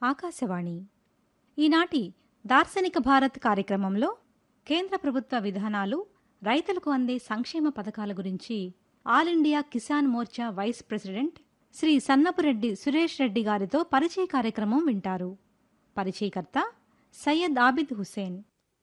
ఆకాశవాణి ఈనాటి దార్శనిక భారత్ కార్యక్రమంలో కేంద్ర ప్రభుత్వ విధానాలు రైతులకు అందే సంక్షేమ పథకాల గురించి all India Kisan Morcha vice president Shri Sannapureddy Suresh Reddy గారితో పరిచయ కార్యక్రమం వింటారు పరిచయకర్త సయ్యద్ ఆబిద్ హుసేన్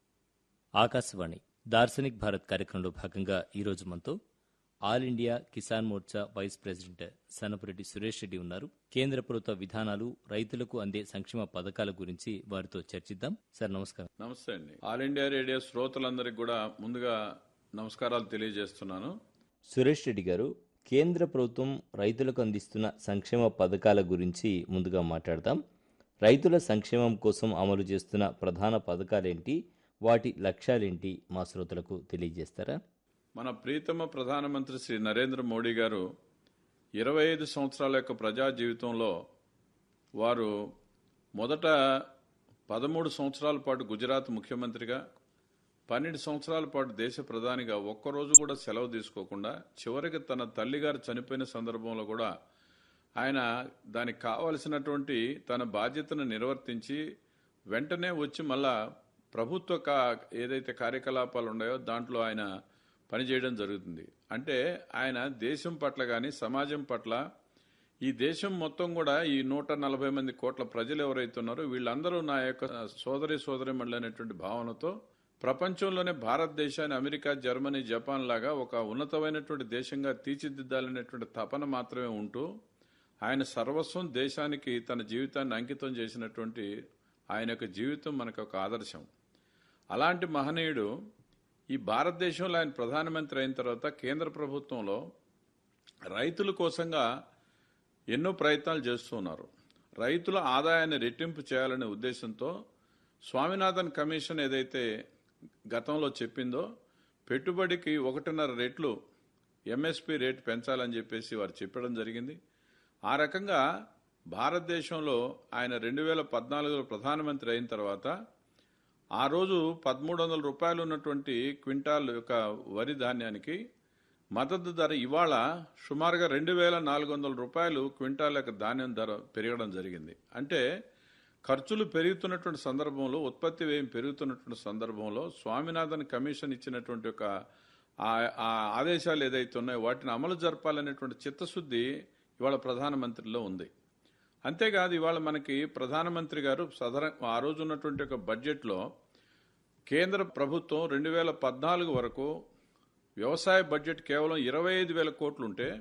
ఆకాశవాణి దార్శనిక్ భారత్ కార్యక్రమంలో భాగంగా ఈరోజు మనతో all India Kisan Morcha vice president Sanapureddy Suresh Reddy ఉన్నారు కేంద్ర ప్రభుత్వ విధానాలు రైతులకు అందే సంక్షేమ పథకాల గురించి వారితో చర్చిద్దాం సార్ నమస్కారం నమస్తే అండి ఆల్ ఇండియా రేడియో శ్రోతలందరికీ కూడా ముందుగా నమస్కారాలు తెలియజేస్తున్నాను సురేష్ రెడ్డి గారు కేంద్ర ప్రభుత్వం రైతులకు అందిస్తున్న సంక్షేమ పథకాల గురించి ముందుగా మాట్లాడదాం రైతుల సంక్షేమం కోసం అమలు చేస్తున్న ప్రధాన పథకాలేంటి వాటి లక్ష్యాలేంటి మా శ్రోతలకు తెలియజేస్తారా మన ప్రీతమ ప్రధానమంత్రి శ్రీ నరేంద్ర మోడీ గారు ఇరవై ఐదు సంవత్సరాల యొక్క ప్రజా జీవితంలో వారు మొదట పదమూడు సంవత్సరాల పాటు గుజరాత్ ముఖ్యమంత్రిగా పన్నెండు సంవత్సరాల పాటు దేశ ప్రధానిగా ఒక్కరోజు కూడా సెలవు తీసుకోకుండా చివరికి తన తల్లిగారు చనిపోయిన సందర్భంలో కూడా ఆయన దానికి కావలసినటువంటి తన బాధ్యతను నిర్వర్తించి వెంటనే వచ్చి మళ్ళా ప్రభుత్వ కా ఏదైతే కార్యకలాపాలు ఉన్నాయో దాంట్లో ఆయన పనిచేయడం జరుగుతుంది అంటే ఆయన దేశం పట్ల కానీ సమాజం పట్ల ఈ దేశం మొత్తం కూడా ఈ నూట నలభై మంది కోట్ల ప్రజలు ఎవరైతే ఉన్నారో వీళ్ళందరూ నా యొక్క సోదరి సోదరి అనేటువంటి భావనతో ప్రపంచంలోనే భారతదేశాన్ని అమెరికా జర్మనీ జపాన్ లాగా ఒక ఉన్నతమైనటువంటి దేశంగా తీర్చిదిద్దాలనేటువంటి తపన మాత్రమే ఉంటూ ఆయన సర్వస్వం దేశానికి తన జీవితాన్ని అంకితం చేసినటువంటి ఆయన యొక్క జీవితం మనకు ఒక ఆదర్శం అలాంటి మహనీయుడు ఈ భారతదేశంలో ఆయన ప్రధానమంత్రి అయిన తర్వాత కేంద్ర ప్రభుత్వంలో రైతుల కోసంగా ఎన్నో ప్రయత్నాలు చేస్తున్నారు రైతుల ఆదాయాన్ని రెట్టింపు చేయాలనే ఉద్దేశంతో స్వామినాథన్ కమిషన్ ఏదైతే గతంలో చెప్పిందో పెట్టుబడికి ఒకటిన్నర రెట్లు ఎంఎస్పి రేటు పెంచాలని చెప్పేసి వారు చెప్పడం జరిగింది ఆ రకంగా భారతదేశంలో ఆయన రెండు వేల పద్నాలుగులో ప్రధానమంత్రి అయిన తర్వాత ఆ రోజు పదమూడు వందల రూపాయలు ఉన్నటువంటి క్వింటాల్ యొక్క వరి ధాన్యానికి మద్దతు ధర ఇవాళ సుమారుగా రెండు వేల నాలుగు వందల రూపాయలు క్వింటాల్ యొక్క ధాన్యం ధర పెరగడం జరిగింది అంటే ఖర్చులు పెరుగుతున్నటువంటి సందర్భంలో ఉత్పత్తి వ్యయం పెరుగుతున్నటువంటి సందర్భంలో స్వామినాథన్ కమిషన్ ఇచ్చినటువంటి ఒక ఆ- ఆ ఆదేశాలు ఏదైతే ఉన్నాయో వాటిని అమలు జరపాలనేటువంటి చిత్తశుద్ధి ఇవాళ ప్రధానమంత్రిలో ఉంది అంతేకాదు ఇవాళ మనకి ప్రధానమంత్రి గారు సాధారణ ఆ రోజు ఉన్నటువంటి ఒక బడ్జెట్లో కేంద్ర ప్రభుత్వం రెండు వేల పద్నాలుగు వరకు వ్యవసాయ బడ్జెట్ కేవలం ఇరవై ఐదు వేల కోట్లుంటే